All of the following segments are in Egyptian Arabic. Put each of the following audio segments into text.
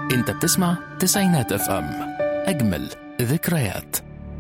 انت بتسمع تسعينات اف ام اجمل ذكريات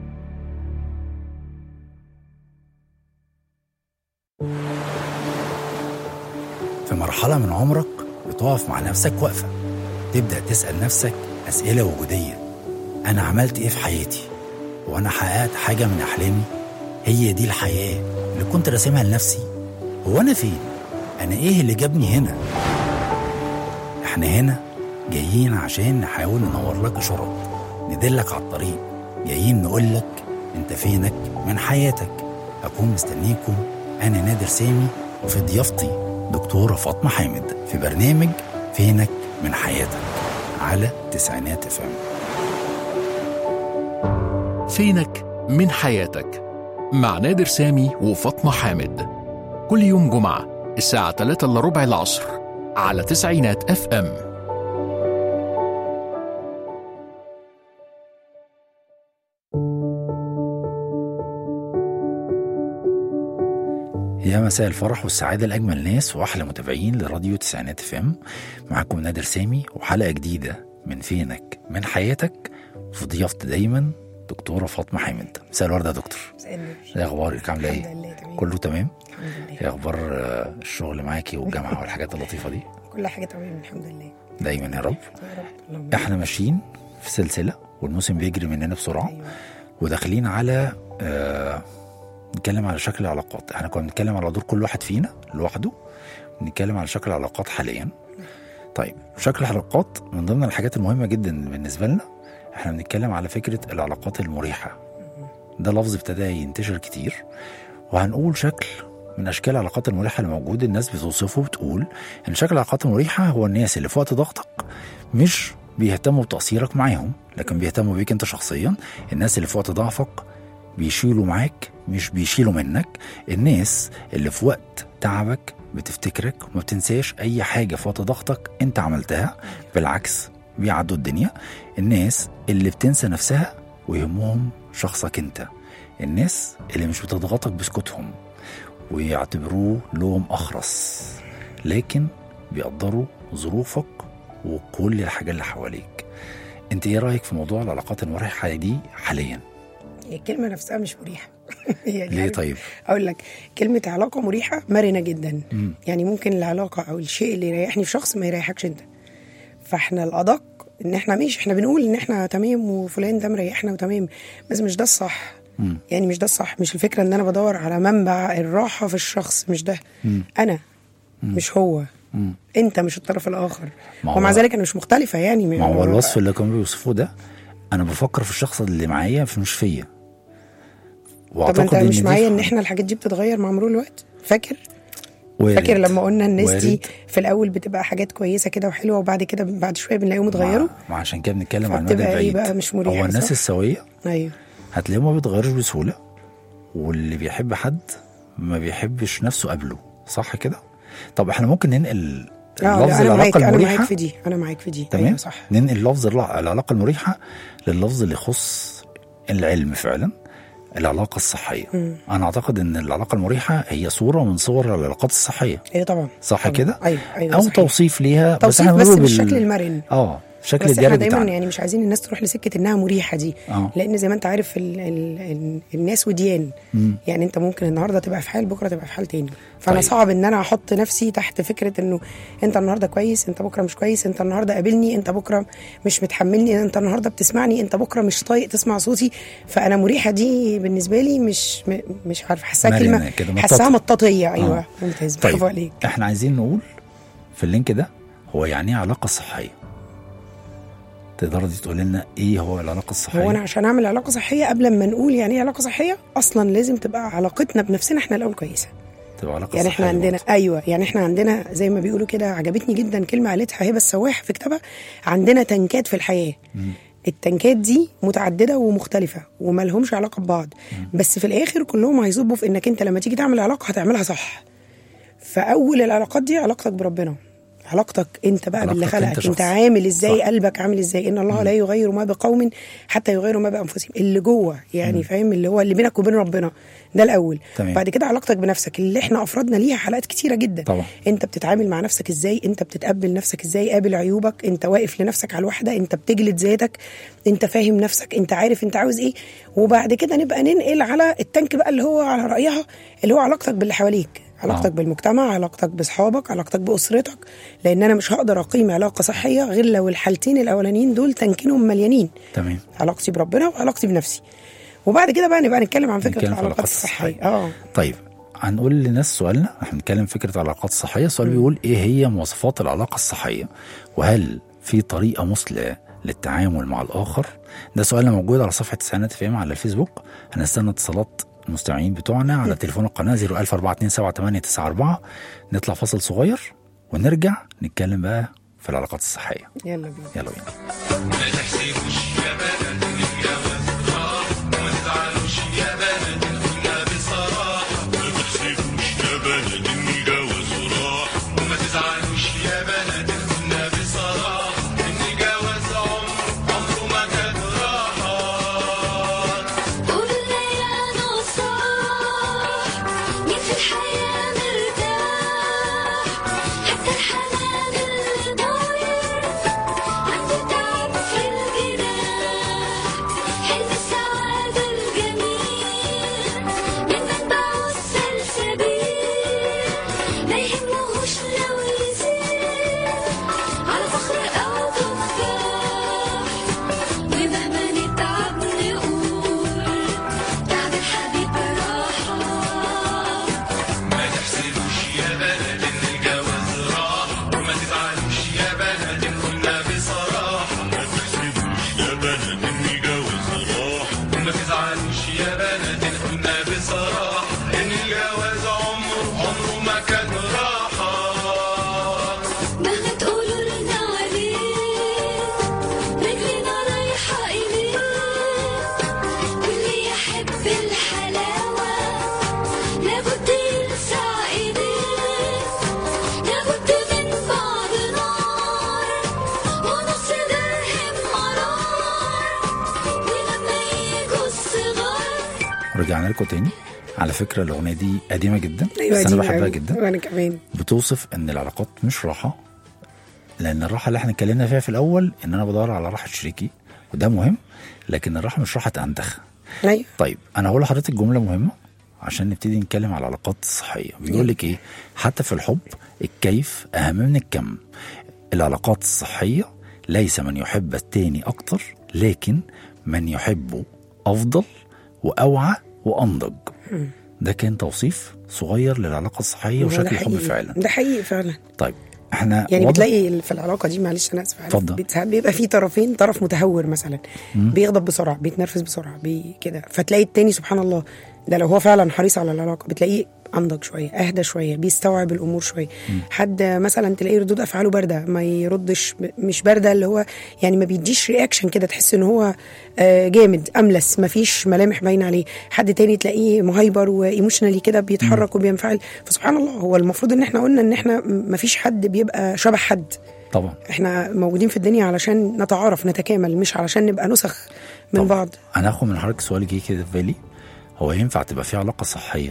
في مرحلة من عمرك بتقف مع نفسك وقفة تبدأ تسأل نفسك أسئلة وجودية أنا عملت إيه في حياتي؟ وأنا حققت حاجة من أحلامي؟ هي دي الحياة اللي كنت راسمها لنفسي هو أنا فين؟ أنا إيه اللي جابني هنا؟ إحنا هنا جايين عشان نحاول ننور لك إشارات ندلك على الطريق جايين نقول لك أنت فينك من حياتك أكون مستنيكم أنا نادر سامي وفي ضيافتي دكتورة فاطمة حامد في برنامج فينك من حياتك على تسعينات فم فينك من حياتك مع نادر سامي وفاطمة حامد كل يوم جمعة الساعة 3 إلا ربع العصر على تسعينات اف ام يا مساء الفرح والسعادة لأجمل ناس وأحلى متابعين لراديو تسعينات فم معاكم نادر سامي وحلقة جديدة من فينك من حياتك في ضيافتي دايما دكتورة فاطمة حامد مساء الورد يا دكتور مساء النور ايه اخبارك عاملة الحمد ايه؟ لله تمام كله تمام؟ الحمد لله ايه اخبار آه، الشغل معاكي والجامعة والحاجات اللطيفة دي؟ كل حاجه تمام الحمد لله دايما يا رب يا رب اللهم احنا ماشيين في سلسلة والموسم بيجري مننا بسرعة ايوه وداخلين على آه نتكلم على شكل العلاقات احنا كنا بنتكلم على دور كل واحد فينا لوحده نتكلم على شكل العلاقات حاليا طيب شكل العلاقات من ضمن الحاجات المهمة جدا بالنسبة لنا احنا بنتكلم على فكرة العلاقات المريحة ده لفظ ابتدى ينتشر كتير وهنقول شكل من اشكال العلاقات المريحه اللي موجود الناس بتوصفه بتقول ان شكل العلاقات المريحه هو الناس اللي في وقت ضغطك مش بيهتموا بتقصيرك معاهم لكن بيهتموا بيك انت شخصيا الناس اللي في وقت ضعفك بيشيلوا معاك مش بيشيلوا منك الناس اللي في وقت تعبك بتفتكرك وما بتنساش اي حاجه في وقت ضغطك انت عملتها بالعكس بيعدوا الدنيا الناس اللي بتنسى نفسها ويهمهم شخصك انت الناس اللي مش بتضغطك بسكوتهم ويعتبروه لوم أخرس لكن بيقدروا ظروفك وكل الحاجات اللي حواليك انت ايه رأيك في موضوع العلاقات المريحة دي حاليا هي الكلمه نفسها مش مريحه يعني ليه عارف- طيب اقول لك كلمه علاقه مريحه مرنه جدا مم. يعني ممكن العلاقه او الشيء اللي يريحني في شخص ما يريحكش انت فاحنا الادق ان احنا ماشي احنا بنقول ان احنا تمام وفلان ده مريحنا وتمام بس مش ده الصح مم. يعني مش ده الصح مش الفكره ان انا بدور على منبع الراحه في الشخص مش ده مم. انا مش هو مم. انت مش الطرف الاخر ما هو- ومع ذلك انا مش مختلفه يعني ما هو الوصف اللي كانوا بيوصفوه ده انا بفكر في الشخص اللي معايا مش فيا طب انت مش دي معايا ان احنا الحاجات دي بتتغير مع مرور الوقت فاكر وارد. فاكر لما قلنا الناس دي وارد. في الاول بتبقى حاجات كويسه كده وحلوه وبعد كده بعد شويه بنلاقيهم اتغيروا ما ما عشان كده بنتكلم عن المدى فبتبقى ايه البعيد بقى مش مريحة، هو الناس صح؟ السوية ايوه هتلاقيهم ما بيتغيروش بسهولة واللي بيحب حد ما بيحبش نفسه قبله صح كده؟ طب احنا ممكن ننقل اه لفظ لا انا معاك العلاقة انا معاك المريحة في دي انا معاك في دي تمام ايوه صح ننقل لفظ الع- العلاقة المريحة لللفظ اللي يخص العلم فعلا العلاقة الصحية مم. أنا أعتقد إن العلاقة المريحة هي صورة من صور العلاقات الصحية ايوه طبعا صح طبعا. كده؟ ايوه ايوه أو صحيح. توصيف ليها بس توصيف احنا بس بنقوله بالشكل المرن اه شكل بس احنا الدارج دايما بتاعنا يعني مش عايزين الناس تروح لسكه انها مريحه دي اه لان زي ما انت عارف ال ال ال الناس وديان مم. يعني انت ممكن النهارده تبقى في حال بكره تبقى في حال تاني فانا طيب. صعب ان انا احط نفسي تحت فكره انه انت النهارده كويس انت بكره مش كويس انت النهارده قابلني انت بكره مش متحملني انت النهارده بتسمعني انت بكره مش طايق تسمع صوتي فانا مريحه دي بالنسبه لي مش م- مش عارفه حاساها مرنة كلمه كده، مطاطة. حاساها مطاطيه ايوه آه. ممتاز طيب برافو عليك احنا عايزين نقول في اللينك ده هو يعني ايه علاقة صحية تقدر تقول لنا ايه هو العلاقة الصحية هو انا عشان اعمل علاقه صحيه قبل ما نقول يعني ايه علاقه صحيه اصلا لازم تبقى علاقتنا بنفسنا احنا الاول كويسه تبقى علاقة يعني احنا صحية عندنا برضه. ايوه يعني احنا عندنا زي ما بيقولوا كده عجبتني جدا كلمه قالتها هبه السواح في كتابها عندنا تنكات في الحياه مم. التنكات دي متعدده ومختلفه وما لهمش علاقه ببعض بس في الاخر كلهم هيصبوا في انك انت لما تيجي تعمل علاقه هتعملها صح فاول العلاقات دي علاقتك بربنا علاقتك انت بقى باللي علاقتك أنت خلقك انت شخص. عامل ازاي صح. قلبك عامل ازاي ان الله لا يغير ما بقوم حتى يغيروا ما بانفسهم اللي جوه يعني فاهم اللي هو اللي بينك وبين ربنا ده الاول تمام. بعد كده علاقتك بنفسك اللي احنا افرادنا ليها حلقات كتيره جدا طبعا. انت بتتعامل مع نفسك ازاي انت بتتقبل نفسك ازاي قابل عيوبك انت واقف لنفسك على الوحده انت بتجلد ذاتك انت فاهم نفسك انت عارف انت عاوز ايه وبعد كده نبقى ننقل على التانك بقى اللي هو على رايها اللي هو علاقتك باللي حواليك علاقتك آه. بالمجتمع علاقتك باصحابك علاقتك باسرتك لان انا مش هقدر اقيم علاقه صحيه غير لو الحالتين الاولانيين دول تنكينهم مليانين تمام علاقتي بربنا وعلاقتي بنفسي وبعد كده بقى نبقى نتكلم عن فكره نتكلم في العلاقات العلاقات الصحيه الصحية. اه طيب هنقول للناس سؤالنا احنا بنتكلم فكره العلاقات الصحيه السؤال بيقول ايه هي مواصفات العلاقه الصحيه وهل في طريقه مثلى للتعامل مع الاخر ده سؤالنا موجود على صفحه تسعينات فيم على الفيسبوك هنستنى اتصالات المستمعين بتوعنا على تليفون القناه 014278994 نطلع فاصل صغير ونرجع نتكلم بقى في العلاقات الصحيه يلا بينا يلا بينا تحسبوش يا بلد الجواز راح وما تزعلوش يا بلد كنا بصراحة إن الجواز عمر عمره ما كان راحة قولنا يا نصاح مين في الحياة مرتاح حتى الحنان اللي ضايع عنده تعب في الجناح حلم السعادة الجميل من منبعه السلسبيل ما يهمهوش لو يزيد على فخر أو تفاح ومهما نتعب نقول تعب الحبيب راحة ما تحسبوش يا بلد إن الجواز راح وما تزعلوش يا بلد كنا بصراحة ما تحسبوش يا بلد إن الجواز راح وما تزعلوش يا بلد كنا بصراحة إن الجواز عمره عمره ما كان راحة مهما تقولوا لنا عليه رجلنا رايحة إليه واللي يحب الحلاوة لابد يلسع إيديه لابد من بعض نار ونص درهم مرار ولما يجوا الصغار رجعنا لكم تاني على فكره الاغنيه دي قديمه جدا ايوه بس انا دي بحبها أوي. جدا وانا كمان بتوصف ان العلاقات مش راحه لان الراحه اللي احنا اتكلمنا فيها في الاول ان انا بدور على راحه شريكي وده مهم لكن الراحه مش راحه انتخ ايوه طيب انا هقول لحضرتك جمله مهمه عشان نبتدي نتكلم على العلاقات الصحيه بيقول لك ايه حتى في الحب الكيف اهم من الكم العلاقات الصحيه ليس من يحب التاني اكتر لكن من يحبه افضل واوعى وانضج ده كان توصيف صغير للعلاقه الصحيه هو ده وشكل الحب حقيقي. فعلا ده حقيقي فعلا طيب احنا يعني واضح- بتلاقي في العلاقه دي معلش انا اسفه اتفضل. بت- ساعات بيبقى في طرفين طرف متهور مثلا بيغضب بسرعه بيتنرفز بسرعه بي كده فتلاقي التاني سبحان الله ده لو هو فعلا حريص على العلاقه بتلاقيه انضج شويه اهدى شويه بيستوعب الامور شويه حد مثلا تلاقيه ردود افعاله بارده ما يردش ب- مش بارده اللي هو يعني ما بيديش رياكشن كده تحس ان هو آه، جامد املس ما فيش ملامح باينه عليه حد تاني تلاقيه مهايبر وايموشنالي كده بيتحرك وبينفعل فسبحان الله هو المفروض ان احنا قلنا ان احنا ما فيش حد بيبقى شبه حد طبعا احنا موجودين في الدنيا علشان نتعارف نتكامل مش علشان نبقى نسخ من طبعا. بعض انا هاخد من حضرتك سؤال جه كده في بالي هو ينفع تبقى في علاقه صحيه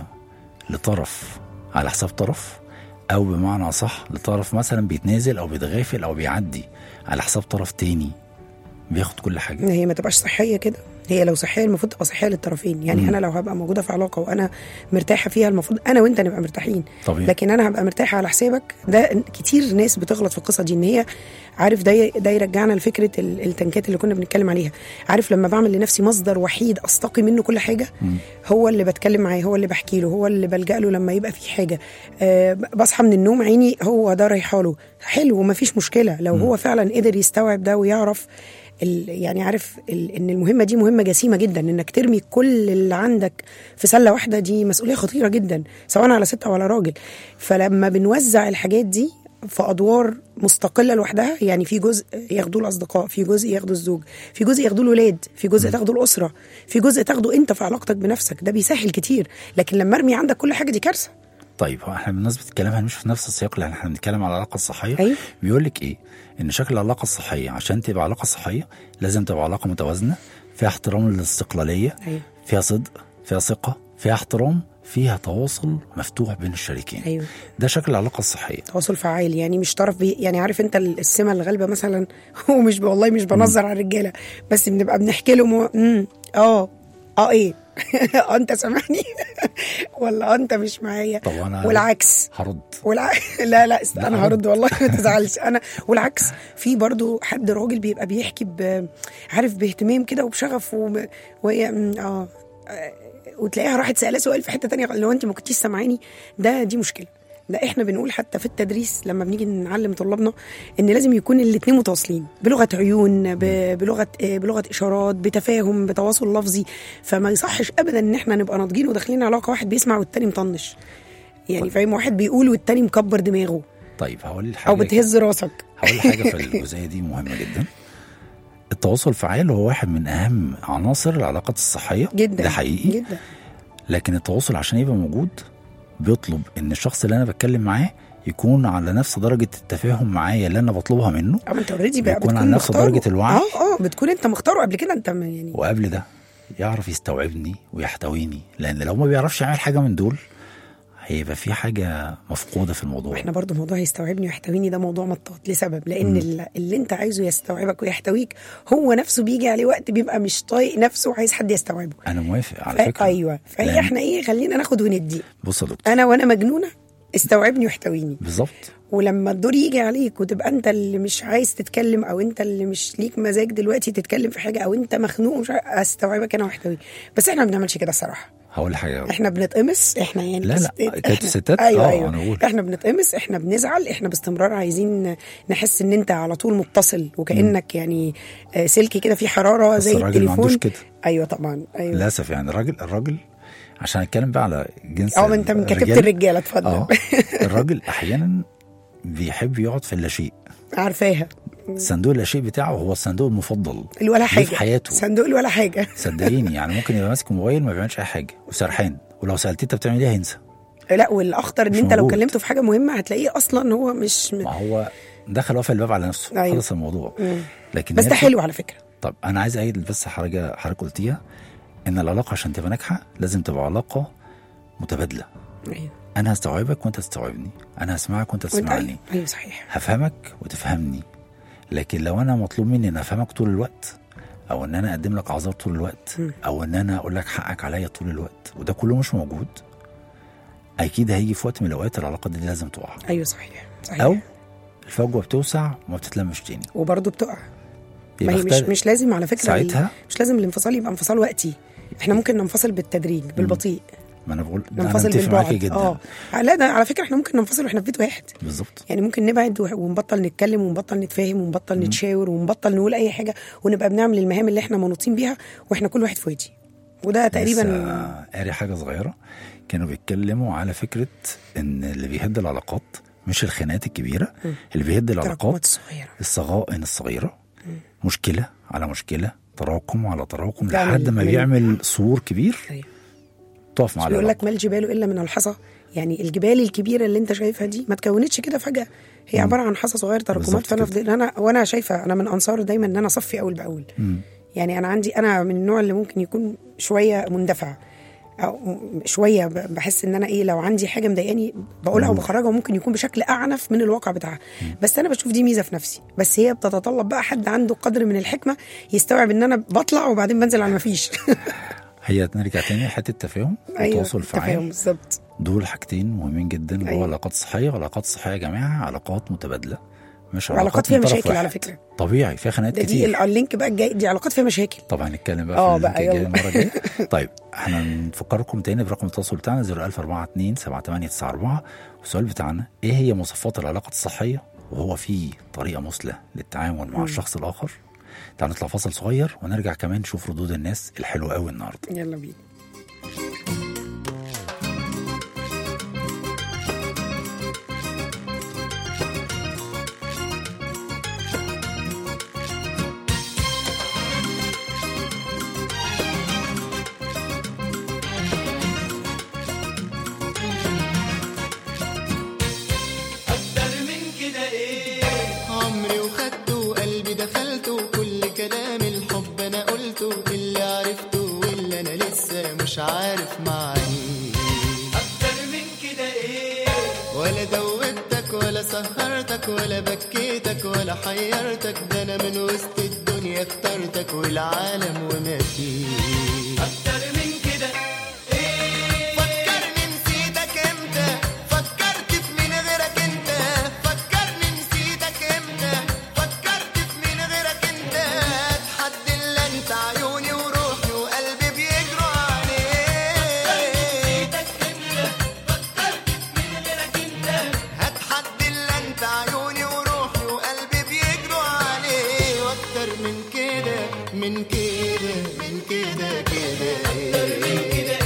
لطرف على حساب طرف او بمعنى صح لطرف مثلا بيتنازل او بيتغافل او بيعدي على حساب طرف تاني بياخد كل حاجه ان هي ما تبقاش صحيه كده هي لو صحيه المفروض تبقى صحيه للطرفين يعني مم. انا لو هبقى موجوده في علاقه وانا مرتاحه فيها المفروض انا وانت نبقى مرتاحين طبيعي. لكن انا هبقى مرتاحه على حسابك ده كتير ناس بتغلط في القصه دي ان هي عارف ده ده يرجعنا لفكره ال- التنكات اللي كنا بنتكلم عليها عارف لما بعمل لنفسي مصدر وحيد استقي منه كل حاجه هو اللي بتكلم معاه هو اللي بحكي له هو اللي بلجأ له لما يبقى في حاجه أه بصحى من النوم عيني هو ده رايحه له حلو ومفيش مشكله لو هو فعلا قدر يستوعب ده ويعرف ال يعني عارف ال ان المهمه دي مهمه جسيمه جدا انك ترمي كل اللي عندك في سله واحده دي مسؤوليه خطيره جدا سواء على ست او على راجل فلما بنوزع الحاجات دي في ادوار مستقله لوحدها يعني في جزء ياخدوه الاصدقاء في جزء ياخده الزوج في جزء ياخدوه الولاد في جزء تاخده الاسره في جزء تاخده انت في علاقتك بنفسك ده بيسهل كتير لكن لما ارمي عندك كل حاجه دي كارثه طيب هو احنا بالنسبه الكلام هنمشي في نفس السياق لان احنا بنتكلم على العلاقه الصحيه أيوة. بيقول لك ايه ان شكل العلاقه الصحيه عشان تبقى علاقه صحيه لازم تبقى علاقه متوازنه فيها احترام للاستقلاليه أيوة. فيها صدق فيها ثقه فيها احترام فيها تواصل مفتوح بين الشريكين ايوه ده شكل العلاقه الصحيه تواصل فعال يعني مش طرف بي يعني عارف انت السمه الغالبه مثلا ومش والله مش بنظر على الرجاله بس بنبقى بنحكي لهم و- امم اه اه ايه اه انت سامعني ولا اه انت مش معايا طب أنا- والعكس هرد والع... لا لا است... لا، انا هرد. هرد والله ما تزعلش انا والعكس في برضو حد راجل بيبقى بيحكي ب... عارف باهتمام كده وبشغف و... وهي م- اه آه، وتلاقيها راحت سألها سؤال في حته تانية لو انت ما كنتيش سامعاني ده دي مشكله ده احنا بنقول حتى في التدريس لما بنيجي نعلم طلابنا ان لازم يكون الاثنين متواصلين بلغه عيون ب... بلغه آه، بلغه اشارات بتفاهم بتواصل لفظي فما يصحش ابدا ان احنا نبقى ناضجين وداخلين علاقه واحد بيسمع والتاني مطنش يعني فاهم واحد بيقول والتاني مكبر دماغه طيب هقول لك او حاجه بتهز راسك هقول حاجه في الجزئيه دي مهمه جدا التواصل الفعال هو واحد من اهم عناصر العلاقات الصحيه جدا ده حقيقي جدا لكن التواصل عشان يبقى موجود بيطلب ان الشخص اللي انا بتكلم معاه يكون على نفس درجه التفاهم معايا اللي انا بطلبها منه اه ما انت اوريدي بقى بيكون بتكون على نفس مختاره. درجة الوعي. اه اه بتكون انت مختاره قبل كده انت م- يعني وقبل ده يعرف يستوعبني ويحتويني لان لو ما بيعرفش يعمل حاجه من دول هيبقى في حاجه مفقوده في الموضوع احنا برضو موضوع يستوعبني ويحتويني ده موضوع مطاط لسبب لان اللي, اللي انت عايزه يستوعبك ويحتويك هو نفسه بيجي عليه وقت بيبقى مش طايق نفسه وعايز حد يستوعبه انا موافق على ف- فكره ايوه فهي لأن- احنا ايه خلينا ناخد وندي بص يا دكتور انا وانا مجنونه استوعبني واحتويني بالظبط ولما الدور يجي عليك وتبقى انت اللي مش عايز تتكلم او انت اللي مش ليك مزاج دلوقتي تتكلم في حاجه او انت مخنوق ومش عارف- استوعبك انا واحتويك بس احنا ما بنعملش كده الصراحه هقول حاجه احنا بنتقمص احنا يعني لا، لا، كستات- كانت إحنا- الستات، ايوه آه، ايوه أنا بقول. احنا بنتقمص احنا بنزعل احنا باستمرار عايزين نحس ان انت على طول متصل وكانك يعني آه، سلكي كده في حراره بس زي الراجل ما التليفون عندوش كده. ايوه طبعا ايوه للاسف يعني الراجل الراجل عشان اتكلم بقى على جنس اه ما انت من كتابه الرجال. الرجاله اتفضل اه الراجل احيانا بيحب يقعد في اللاشيء عارفاها صندوق اللاشيء بتاعه هو الصندوق المفضل الولا ليه حاجه في حياته صندوق الولا حاجه صدقيني يعني ممكن يبقى ماسك موبايل ما بيعملش اي حاجه وسرحان ولو سالتيه انت بتعمل ايه هينسى لا والاخطر ان مش انت لو موجود. كلمته في حاجه مهمه هتلاقيه اصلا هو مش ما هو دخل قفل الباب على نفسه أيوة. خلص الموضوع لكن بس ده نرجع- حلو على فكره طب انا عايز اعيد بس حاجه حضرتك قلتيها ان العلاقه عشان تبقى ناجحه لازم تبقى علاقه متبادله ايوه انا هستوعبك وانت تستوعبني انا هسمعك وانت وانت تسمعني ايوه ايوه صحيح هفهمك وتفهمني لكن لو انا مطلوب مني ان افهمك طول الوقت او ان انا اقدم لك اعذار طول الوقت او ان انا اقول لك حقك عليا طول الوقت وده كله مش موجود اكيد هيجي في وقت من الاوقات العلاقه دي لازم تقع ايوه صحيح صحيح او الفجوه بتوسع وما بتتلمش تاني وبرضه بتقع ما يبقى هي مش اختار- مش لازم على فكره ساعتها- ال- مش لازم الانفصال يبقى انفصال وقتي احنا ممكن ننفصل بالتدريج بالبطيء ما انا بقول انا ننفصل متفق معاكي بالبعد جدا اه لا ده على فكره احنا ممكن ننفصل واحنا في بيت واحد بالظبط يعني ممكن نبعد و- ونبطل نتكلم ونبطل نتفاهم ونبطل نتشاور ونبطل نقول اي حاجه ونبقى بنعمل المهام اللي احنا منوطين بيها واحنا كل واحد في وادي وده تقريبا لسه قاري حاجه صغيره كانوا بيتكلموا على فكره ان اللي بيهد العلاقات مش الخناقات الكبيره اللي بيهد التراكمات العلاقات الصغيره الصغائن الصغيره مشكله على مشكله تراكم على تراكم تعمل لحد ما من- بيعمل سور كبير أيوة. تقف مع بيقول لك العلاقه ما الجبال الا من الحصى يعني الجبال الكبيره اللي انت شايفها دي ما تكونتش كده فجاه هي عباره عن حصى صغير تراكمات بالظبط فانا كده. فضل انا وانا شايفه انا من انصار دايما ان انا اصفي اول باول يعني انا عندي انا من النوع اللي ممكن يكون شويه مندفع او شويه ب- بحس ان انا ايه لو عندي حاجه مضايقاني بقولها وبخرجها وممكن يكون بشكل اعنف من الواقع بتاعها بس انا بشوف دي ميزه في نفسي بس هي بتتطلب بقى حد عنده قدر من الحكمه يستوعب ان انا بطلع وبعدين بنزل على ما فيش هي نرجع تاني حته التفاهم والتواصل التفاهم الفعال بالظبط دول حاجتين مهمين جدا جوه أيوة. العلاقات الصحيه والعلاقات الصحيه يا جماعه علاقات متبادله مش وعلاقات علاقات فيها من طرف مشاكل على واحد. فكرة. طبيعي فيها خناقات ده دي كتير ال- اللينك بقى الجاي دي علاقات فيها مشاكل طبعا هنتكلم بقى آه في بقى، اللينك الجاي يلا. المره الجايه طيب احنا نفكركم تاني برقم التواصل بتاعنا 01042 7894 والسؤال بتاعنا ايه هي مواصفات العلاقه الصحيه وهو في طريقه مثلى للتعامل مع الشخص الاخر تعالوا نطلع فاصل صغير ونرجع كمان نشوف ردود الناس الحلوه قوي النهارده يلا بينا سهرتك ولا بكيتك ولا حيرتك ده انا من وسط الدنيا اخترتك والعالم وما فيه أكتر من كده فكرني نسيتك امتى فكرت في مين غيرك انت فكرني نسيتك امتى فكرت في مين غيرك انت اتحدى الا انت عيوني وروحي وقلبي بيجروا عليك هتحدى الا انت عيوني وروحي وقلبي بيجروا عليه واكتر من كده من كده من كده كده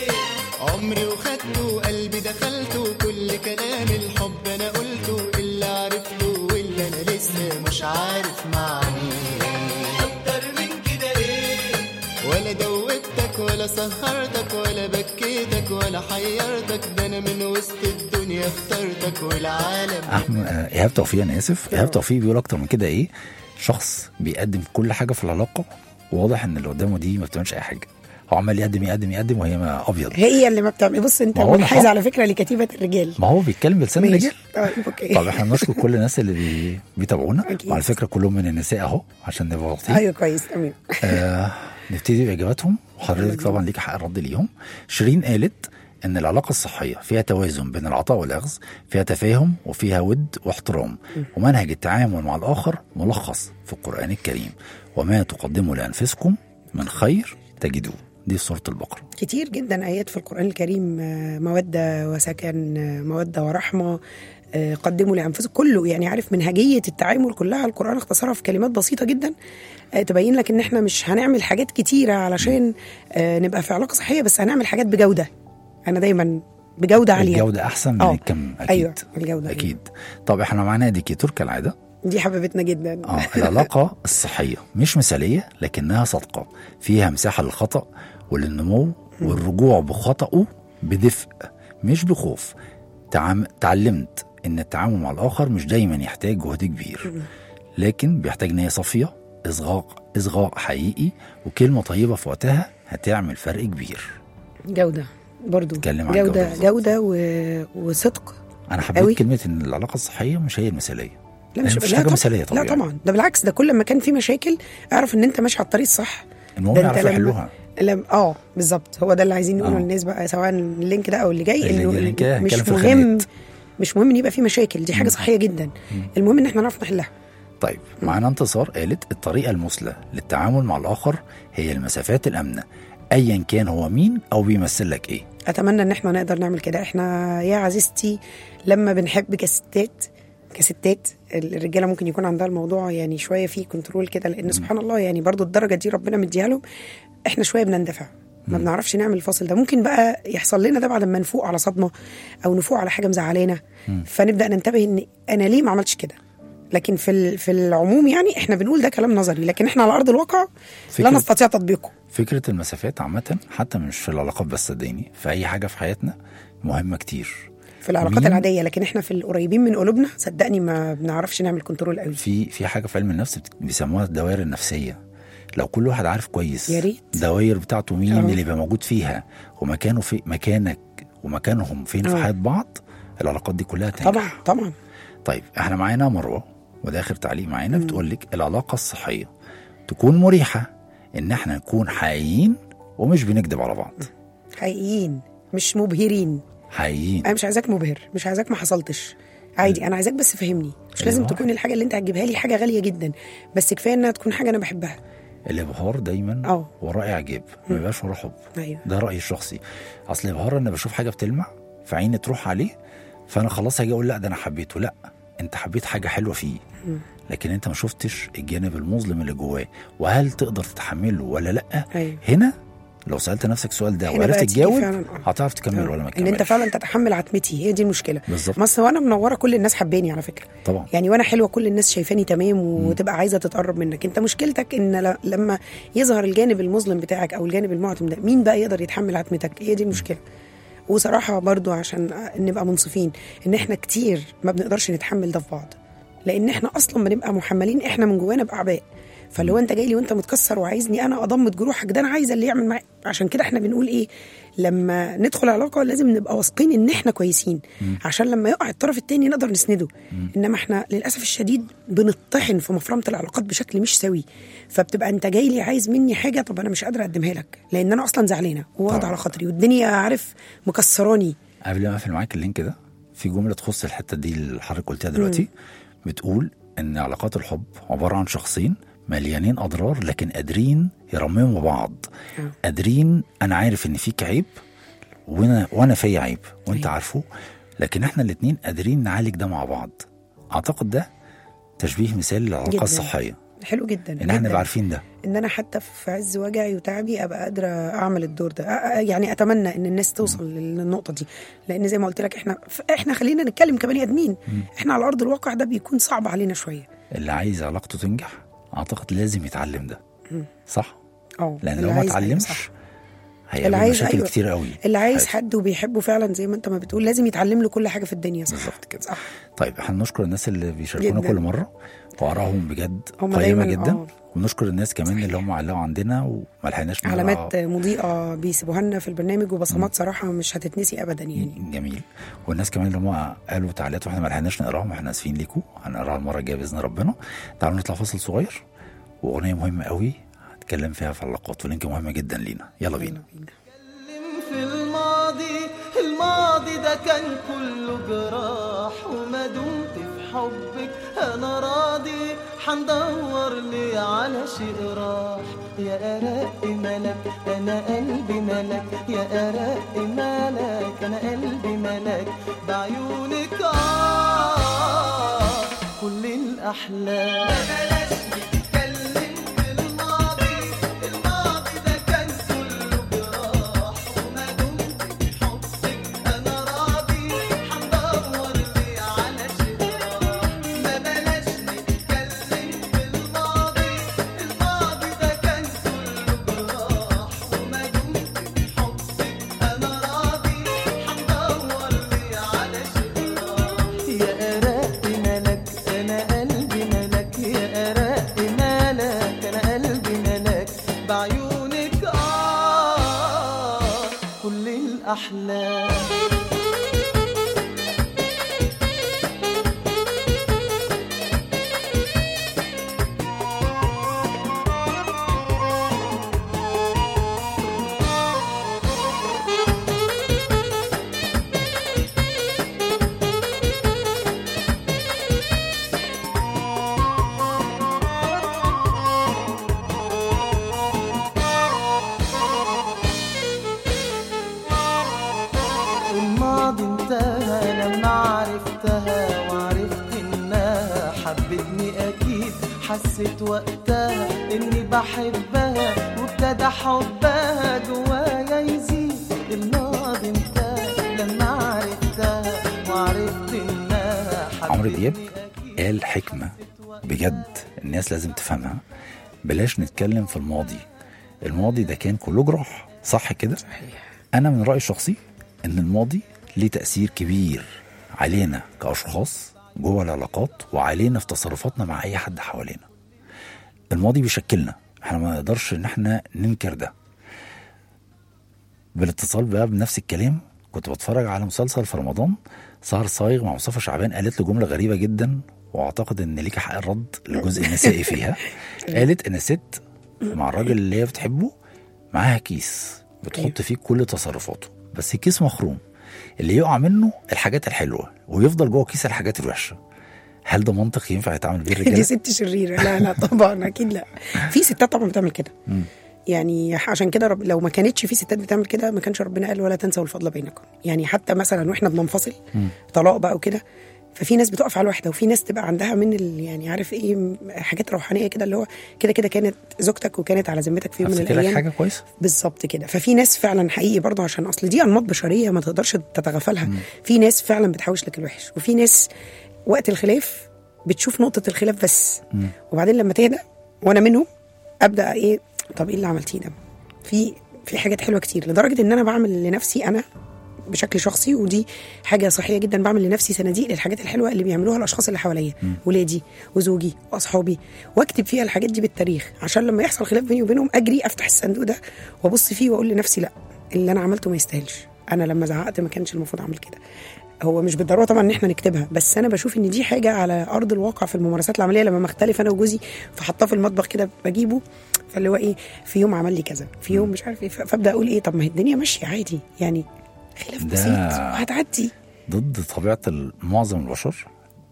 عمري وخدته وقلبي دخلته وكل كلام الحب انا قلته اللي عرفته واللي انا لسه مش عارف معنيه أكتر من كده إيه ولا دوبتك ولا سهرتك ولا بكيتك ولا حيرتك ده انا من وسط الدنيا اخترتك والعالم احمد آه، ايهاب توفيق انا اسف ايهاب توفيق بيقول اكتر من كده ايه شخص بيقدم كل حاجه في العلاقه واضح ان اللي قدامه دي ما بتعملش اي حاجه هو عمال يقدم يقدم يقدم وهي ما ابيض هي اللي ما بتعمل بص انت ما هو منحاز ده على فكره لكتيبه الرجال ما هو بيتكلم بلسان ماشي. الرجال طيب اوكي طب احنا بنشكر كل الناس اللي بي... بيتابعونا أكيد. وعلى فكره كلهم من النساء اهو عشان نبقى واضحين ايوه كويس تمام آه نبتدي باجاباتهم وحضرتك طبعا ليك حق الرد ليهم شيرين قالت ان العلاقه الصحيه فيها توازن بين العطاء والاخذ فيها تفاهم وفيها ود واحترام ومنهج التعامل مع الاخر ملخص في القران الكريم وما تقدموا لانفسكم من خير تجدوه دي سوره البقره كتير جدا ايات في القران الكريم آه، موده وسكن آه، موده ورحمه آه، قدموا لانفسكم كله يعني عارف منهجيه التعامل كلها القران اختصرها في كلمات بسيطه جدا آه، تبين لك ان احنا مش هنعمل حاجات كتيره علشان آه، نبقى في علاقه صحيه بس هنعمل حاجات بجوده انا دايما بجوده عاليه الجوده احسن من آه. الكم اكيد أيوة، الجودة اكيد طب احنا معانا ديكيتور كالعاده دي حبيبتنا جدا اه العلاقة الصحية مش مثالية لكنها صادقة فيها مساحة للخطأ وللنمو والرجوع بخطأه بدفء مش بخوف تعام... تعلمت ان التعامل مع الاخر مش دايما يحتاج جهد كبير لكن بيحتاج نية صافية اصغاء اصغاء حقيقي وكلمة طيبة في وقتها هتعمل فرق كبير جوده برضو اتكلم عن جوده الجودة بالظبط. جوده و... وصدق انا حبيت أوي. كلمة ان العلاقة الصحية مش هي المثالية لا هي مش مفيش لا حاجة طبعاً. مثالية طبعا لا طبعا ده بالعكس ده كل ما كان في مشاكل اعرف ان انت ماشي على الطريق الصح المهم ده انت يعرفوا لما- يحلوها لم اه بالظبط هو ده اللي عايزين نقوله آه. للناس بقى سواء اللينك ده او اللي جاي اللي انه جاي- اللي جاي مش هنتكلم في مهم الخناقات. مش مهم ان يبقى في مشاكل دي حاجه صحيه جدا المهم ان احنا نعرف نحلها طيب معانا انتصار قالت الطريقة المثلى للتعامل مع الآخر هي المسافات الآمنة أيا كان هو مين أو بيمثل لك إيه اتمنى ان احنا نقدر نعمل كده احنا يا عزيزتي لما بنحب كستات كستات الرجاله ممكن يكون عندها الموضوع يعني شويه فيه كنترول كده لان سبحان الله يعني برضو الدرجه دي ربنا مديها لهم احنا شويه بنندفع ما بنعرفش نعمل الفاصل ده ممكن بقى يحصل لنا ده بعد ما نفوق على صدمه او نفوق على حاجه مزعلانا فنبدا ننتبه ان انا ليه ما عملتش كده لكن في ال- في العموم يعني احنا بنقول ده كلام نظري لكن احنا على ارض الواقع لا فكرة- نستطيع تطبيقه فكرة المسافات عامة حتى مش في العلاقات بس صدقني في أي حاجة في حياتنا مهمة كتير في العلاقات مين؟ العاديه لكن احنا في القريبين من قلوبنا صدقني ما بنعرفش نعمل كنترول قوي في في حاجة في علم النفس بت- بيسموها الدوائر النفسية لو كل واحد عارف كويس يا ريت. دوائر بتاعته مين آه. اللي يبقى موجود فيها ومكانه في مكانك ومكانهم فين في آه. حياة بعض العلاقات دي كلها تنجح طبعا طبعا طيب احنا معانا مروه وده اخر تعليق معانا بتقول لك العلاقه الصحيه تكون مريحه ان احنا نكون حقيقيين ومش بنكذب على بعض حقيقيين مش مبهرين حقيقيين انا مش عايزاك مبهر مش عايزاك ما حصلتش عادي انا عايزاك بس فهمني مش لازم أيوة. تكون الحاجه اللي انت هتجيبها لي حاجه غاليه جدا بس كفايه انها تكون حاجه انا بحبها الابهار دايما اه. وراه اعجاب ما بيبقاش وراه حب ايوه ده رايي الشخصي اصل الابهار انا بشوف حاجه بتلمع فعيني تروح عليه فانا خلاص هاجي اقول لا ده انا حبيته لا انت حبيت حاجه حلوه فيه لكن انت ما شفتش الجانب المظلم اللي جواه وهل تقدر تتحمله ولا لا ايوه هنا لو سالت نفسك السؤال ده هنا وعرفت بقى تيجي تجاوب فعلاً، اه. هتعرف تكمل ولا ما ان تكملش انت فعلا تتحمل عتمتي هي دي المشكله بالظبط. بس وانا منوره كل الناس حباني على فكره طبعا يعني وانا حلوه كل الناس شايفاني تمام وتبقى عايزه تتقرب منك انت مشكلتك ان ل- لما يظهر الجانب المظلم بتاعك او الجانب المعتم ده مين بقى يقدر يتحمل عتمتك هي دي المشكله وصراحه برضو عشان نبقى منصفين ان احنا كتير ما بنقدرش نتحمل ده في بعض لان احنا اصلا بنبقى محملين احنا من جوانا باعباء فاللي هو انت جاي لي وانت متكسر وعايزني انا اضمد جروحك ده انا عايزه اللي يعمل معايا عشان كده احنا بنقول ايه لما ندخل علاقه لازم نبقى واثقين ان احنا كويسين عشان لما يقع الطرف التاني نقدر نسنده انما احنا للاسف الشديد بنطحن في مفرمه العلاقات بشكل مش سوي فبتبقى انت جاي لي عايز مني حاجه طب انا مش قادره اقدمها لك لان انا اصلا زعلانه وواخده طبعا. على خاطري والدنيا عارف مكسراني قبل ما اقفل معاك اللينك ده في جمله تخص الحته دي اللي حضرتك قلتها دلوقتي بتقول ان علاقات الحب عباره عن شخصين مليانين اضرار لكن قادرين يرمموا بعض آه. قادرين انا عارف ان فيك عيب وانا وانا في عيب وانت أيوة. عارفه لكن احنا الاتنين قادرين نعالج ده مع بعض اعتقد ده تشبيه مثال للعلاقه جداً. الصحيه حلو جدا ان احنا جداً. نبقى عارفين ده ان انا حتى في عز وجعي وتعبي ابقى قادره اعمل الدور ده أ- أ- يعني اتمنى ان الناس توصل للنقطه دي لان زي ما قلت لك احنا احنا خلينا نتكلم كبني ادمين احنا على ارض الواقع ده بيكون صعب علينا شويه اللي عايز علاقته تنجح اعتقد لازم يتعلم ده صح اه لان اللي لو ما عايز- أيوة اتعلمش صح. اللي هيقابل عايز مشاكل أيوة. كتير قوي اللي عايز حياته. حد وبيحبه فعلا زي ما انت ما بتقول لازم يتعلم له كل حاجه في الدنيا صح بالظبط كده. صح طيب احنا نشكر الناس اللي بيشاركونا جداً. كل مره وارائهم بجد هم قيمه دايماً جدا آه. ونشكر الناس كمان اللي هم علقوا عندنا وما لحقناش نقرا. علامات مضيئه بيسيبوها لنا في البرنامج وبصمات صراحه مش هتتنسي ابدا يعني جميل والناس كمان اللي هم قالوا تعليقات واحنا ما لحقناش نقراهم احنا اسفين ليكم هنقراها المره الجايه باذن ربنا تعالوا نطلع فاصل صغير واغنيه مهمه قوي هنتكلم فيها في العلاقات ولينك مهمه جدا لينا يلا بينا اتكلم في الماضي الماضي ده كان كله جراح وما دمت في حبك انا راضي حندور لي على شيء راح يا أرق ملك أنا قلبي ملك يا أرق ملك أنا قلبي ملك بعيونك آه كل الأحلام بلاش نتكلم في الماضي الماضي ده كان كله جراح وما دمت في حبك أنا راضي حندور لي على شيء راح ما بلاش نتكلم في الماضي الماضي ده كان كله جراح وما دمت في حبك أنا راضي حندور لي على شيء راح يا أرق ملك أنا قلبي ملك يا أرق ملك أنا قلبي ملك بعيونك آه كل الأحلام الماضي انتهى لما عرفتها وعرفت انها حبتني اكيد حسيت وقتها اني بحبها وابتدى حبها جوايا يزيد الماضي انتهى لما عرفتها وعرفت انها حبتني عمرو دياب أكيد. قال حكمة بجد الناس لازم تفهمها بلاش نتكلم في الماضي الماضي ده كان كله جراح صح كده انا من رأيي الشخصي ان الماضي ليه تأثير كبير علينا كأشخاص جوه العلاقات وعلينا في تصرفاتنا مع اي حد حوالينا الماضي بيشكلنا احنا ما نقدرش ان احنا ننكر ده بالاتصال بقى بنفس الكلام كنت بتفرج على مسلسل في رمضان سهر صايغ مع مصطفى شعبان قالت له جمله غريبه جدا واعتقد ان ليك حق الرد للجزء النسائي فيها قالت ان الست مع الراجل اللي هي بتحبه معاها كيس بتحط فيه كل تصرفاته بس الكيس مخروم اللي يقع منه الحاجات الحلوه ويفضل جوه كيس الحاجات الوحشه هل ده منطق ينفع يتعامل بيه دي الرجاله؟ ست شريره لا لا طبعا اكيد لا في ستات طبعا بتعمل كده يعني عشان كده رب لو ما كانتش في ستات بتعمل كده ما كانش ربنا قال ولا تنسوا الفضل بينكم يعني حتى مثلا واحنا بننفصل طلاق بقى وكده ففي ناس بتقف على الواحده وفي ناس تبقى عندها من ال يعني عارف ايه م- حاجات روحانيه كده اللي هو كده كده كانت زوجتك وكانت على ذمتك في يوم من افتكر لك الايام حاجه كويسه بالظبط كده ففي ناس فعلا حقيقي برضه عشان اصل دي انماط بشريه ما تقدرش تتغافلها في ناس فعلا بتحوش لك الوحش وفي ناس وقت الخلاف بتشوف نقطه الخلاف بس وبعدين لما تهدى وانا منهم ابدا ايه طب ايه اللي عملتيه ده في في حاجات حلوه كتير لدرجه ان انا بعمل لنفسي انا بشكل شخصي ودي حاجه صحيه جدا بعمل لنفسي صناديق للحاجات الحلوه اللي بيعملوها الاشخاص اللي حواليا ولادي وزوجي واصحابي واكتب فيها الحاجات دي بالتاريخ عشان لما يحصل خلاف بيني وبينهم اجري افتح الصندوق ده وابص فيه واقول لنفسي لا اللي انا عملته ما يستاهلش انا لما زعقت ما كانش المفروض اعمل كده هو مش بالضروره طبعا ان احنا نكتبها بس انا بشوف ان دي حاجه على ارض الواقع في الممارسات العمليه لما مختلف انا وجوزي فحطاه في المطبخ كده بجيبه فاللي هو ايه في يوم عمل لي كذا في يوم مش عارف ايه ف- فابدا اقول ايه طب ما هي الدنيا ماشيه عادي يعني خلاف ده- بسيط وهتعدي ضد طبيعه ال- معظم البشر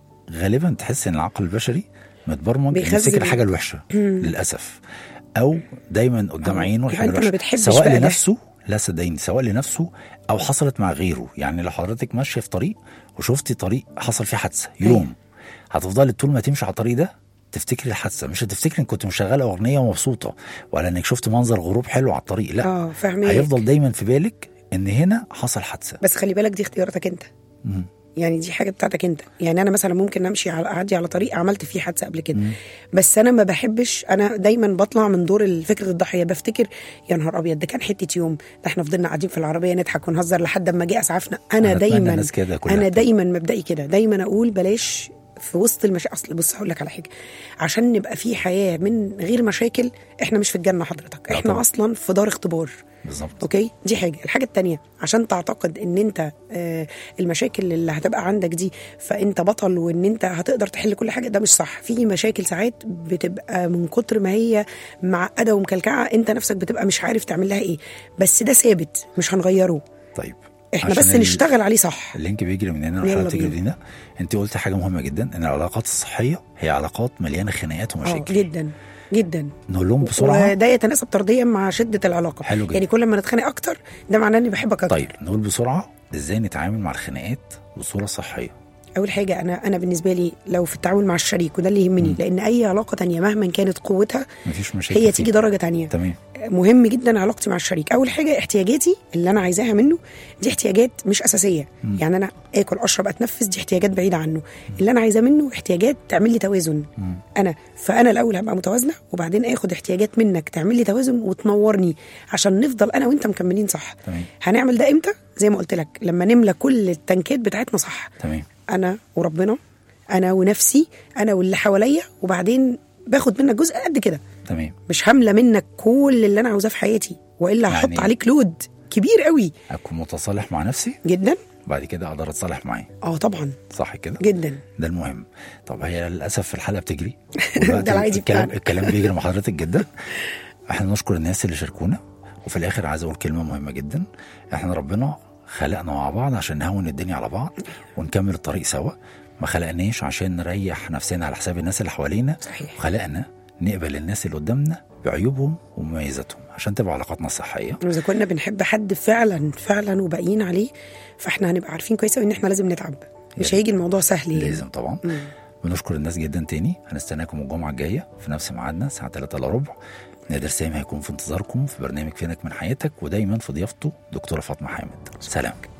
غالبا تحس ان العقل البشري متبرمج إنه بيخزن. يفتكر الحاجه الوحشه للاسف او دايما قدام أو عينه يبقى الحاجه أنت ما الوحشه بتحبش سواء بقى ده. لنفسه لا صدقيني سواء لنفسه او حصلت مع غيره يعني لو حضرتك ماشيه في طريق وشفتي طريق حصل فيه حادثه يوم هتفضلي طول ما تمشي على الطريق ده تفتكري الحادثه مش هتفتكري انك كنت مشغله اغنيه ومبسوطه ولا انك شفت منظر غروب حلو على الطريق لا اه فاهمك هيفضل دايما في بالك ان هنا حصل حادثه بس خلي بالك دي اختياراتك انت مم. يعني دي حاجه بتاعتك انت يعني انا مثلا ممكن امشي على اعدي على طريق عملت فيه حادثه قبل كده بس انا ما بحبش انا دايما بطلع من دور فكره الضحيه بفتكر يا نهار ابيض ده كان حته يوم ده احنا فضلنا قاعدين في العربيه نضحك ونهزر لحد ما جه اسعافنا انا أنا أتمنى دايما الناس كده كلها انا تبقى. دايما مبدئي كده دايما اقول بلاش في وسط المشاكل اصل بص هقول لك على حاجه عشان نبقى في حياه من غير مشاكل احنا مش في الجنه حضرتك لا احنا طبعا. اصلا في دار اختبار بالظبط اوكي دي حاجه الحاجه التانية عشان تعتقد ان انت آه المشاكل اللي هتبقى عندك دي فانت بطل وان انت هتقدر تحل كل حاجه ده مش صح في مشاكل ساعات بتبقى من كتر ما هي معقده ومكلكعه انت نفسك بتبقى مش عارف تعمل لها ايه بس ده ثابت مش هنغيره طيب احنا عشان بس ال- نشتغل عليه صح اللينك بيجري مننا يلا والحلقه بتجري بينا. مننا انت قلت حاجه مهمه جدا ان العلاقات الصحيه هي علاقات مليانه خناقات اه ومشاكل جدا جدا نقول لهم بسرعه وده يتناسب طرديا مع شده العلاقه حلو جدا. يعني كل ما نتخانق اكتر ده معناه اني بحبك اكتر طيب نقول بسرعه ازاي نتعامل مع الخناقات بصوره صحيه اول حاجه انا انا بالنسبه لي لو في التعامل مع الشريك وده اللي يهمني لان اي علاقه تانية مهما كانت قوتها مفيش مشاكل هي فيه. تيجي درجه تانية تمام مهم جدا علاقتي مع الشريك اول حاجه احتياجاتي اللي انا عايزاها منه دي احتياجات مش اساسيه مم. يعني انا اكل اشرب اتنفس دي احتياجات بعيده عنه اللي انا عايزاه منه احتياجات تعمل لي توازن مم. انا فانا الاول هبقى متوازنه وبعدين اخد احتياجات منك تعمل لي توازن وتنورني عشان نفضل انا وانت مكملين صح تمام هنعمل ده امتى زي ما قلت لك لما نملى كل التنكات بتاعتنا صح تمام انا وربنا انا ونفسي انا واللي حواليا وبعدين باخد منك جزء قد كده تمام مش هامله منك كل اللي انا عاوزاه في حياتي والا هحط يعني- عليك لود كبير قوي اكون متصالح مع نفسي جدا بعد كده اقدر اتصالح معاه اه طبعا صح كده جدا ده المهم طب هي للاسف الحلقه بتجري ده العادي الكلام بتاعنا. الكلام بيجري مع حضرتك جدا احنا نشكر الناس اللي شاركونا وفي الاخر عايز اقول كلمه مهمه جدا احنا ربنا خلقنا مع بعض عشان نهون الدنيا على بعض ونكمل الطريق سوا ما خلقناش عشان نريح نفسنا على حساب الناس اللي حوالينا صحيح. خلقنا نقبل الناس اللي قدامنا بعيوبهم ومميزاتهم عشان تبقى علاقاتنا صحيه واذا كنا بنحب حد فعلا فعلا وباقيين عليه فاحنا هنبقى عارفين كويس قوي ان احنا لازم نتعب مش يعني هيجي الموضوع سهل يعني لازم طبعا بنشكر الناس جدا تاني هنستناكم الجمعه الجايه في نفس ميعادنا الساعه 3 الا ربع نادر سامي هيكون في انتظاركم في برنامج فينك من حياتك ودايما في ضيافته دكتوره فاطمه حامد سلام